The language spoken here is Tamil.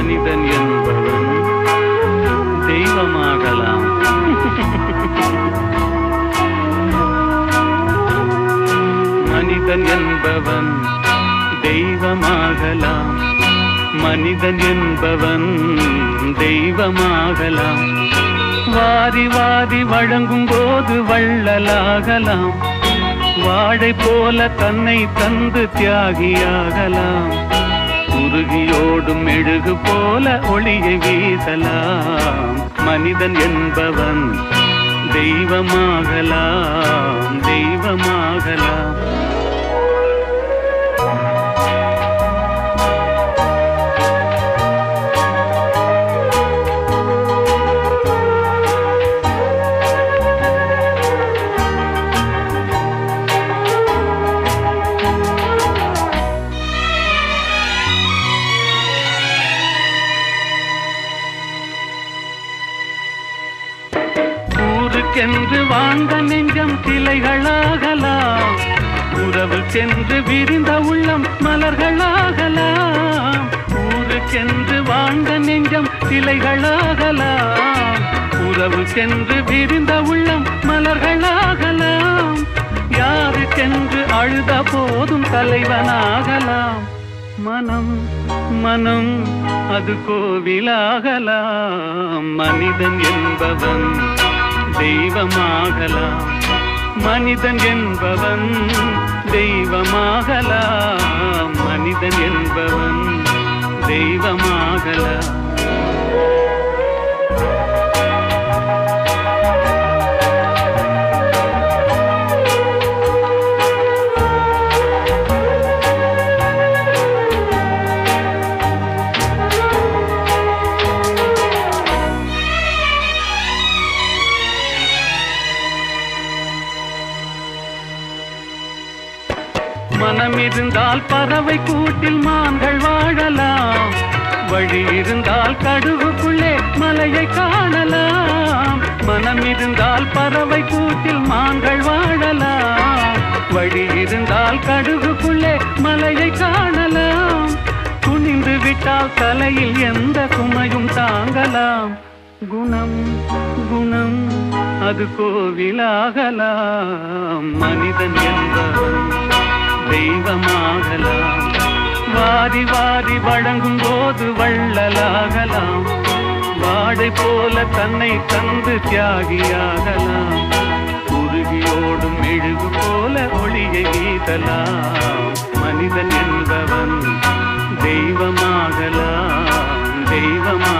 மனிதன் என்பவன் தெய்வமாகலாம் மனிதன் என்பவன் தெய்வமாகலாம் மனிதன் என்பவன் தெய்வமாகலாம் வாரி வாரி வழங்கும் போது வள்ளலாகலாம் வாழை போல தன்னை தந்து தியாகியாகலாம் உருகியோடும் மெழுகு போல ஒளியை வீசலாம் மனிதன் என்பவன் தெய்வமாகலாம் தெய்வமாகலாம் ஊருக்கென்று வாழ்ந்த நெஞ்சம் சிலைகளாகலாம் உறவுக்கென்று விரிந்த உள்ளம் மலர்களாகலாம் ஊருக்கென்று வாழ்ந்த நெஞ்சம் சிலைகளாகலாம் உறவுக்கென்று விரிந்த உள்ளம் மலர்களாகலாம் யாருக்கென்று அழுத போதும் தலைவனாகலாம் மனம் மனம் அது கோவிலாகலாம் மனிதன் என்பவன் தெய்வமாகலாம் மனிதன் என்பவன் தெய்வமாகலாம் மனிதன் என்பவன் தெய்வமாகலாம் மனம் இருந்தால் பறவை கூட்டில் மான்கள் வாழலாம் வழி இருந்தால் கடுகுக்குள்ளே மலையை காணலாம் மனம் இருந்தால் பறவை கூட்டில் மான்கள் வாழலாம் வழி இருந்தால் கடுகுக்குள்ளே மலையை காணலாம் குனிந்து விட்டால் தலையில் எந்த சுமையும் தாங்கலாம் குணம் குணம் அது கோவிலாகலாம் மனிதன் என்பவன் தெய்வமாகலாம் வாரி வாரி வழங்கும் போது வள்ளலாகலாம் வாடை போல தன்னை தந்து தியாகியாகலாம் உருகியோடும் மெழுகு போல ஒளியை வீசலாம் மனிதன் என்பவன் தெய்வமாகலாம் தெய்வமா